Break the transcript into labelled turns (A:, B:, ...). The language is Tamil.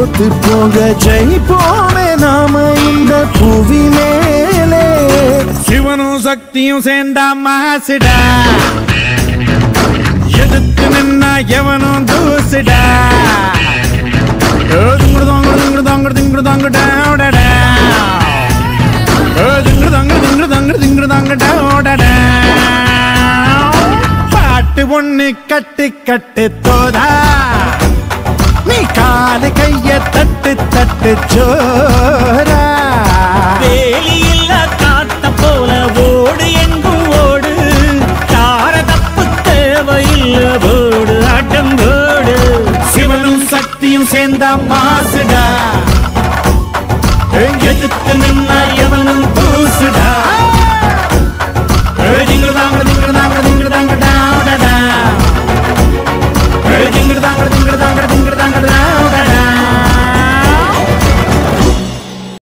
A: தோத்து போக ஜெயிப்போமே நாம இந்த புவி மேலே
B: சிவனும் சக்தியும் சேர்ந்தா மாசுடா எதிர்த்து நின்னா எவனும் தூசுடா ஏ, திங்குடு தாங்குடு திங்குடு தாங்குடு திங்குடு தாங்குடா, ஓடடா. ஏ, திங்குடு தாங்குடு திங்குடு தாங்குடு திங்குடு தாங்குடா, ஓடடா. பாட்டு ஒண்ணு கட்டு கட்டு தோதா நீ காலு கைய தட்டு தட்டு சோரா
C: வேலியில்ல காத்த போல ஓடு எங்கும் ஓடு தார தப்பு தேவையில்ல போடு ஆட்டம் போடு
B: சிவனும் சக்தியும் சேர்ந்தா மாசுடா எதிர்த்து நின்னா எவனும் தூசுடா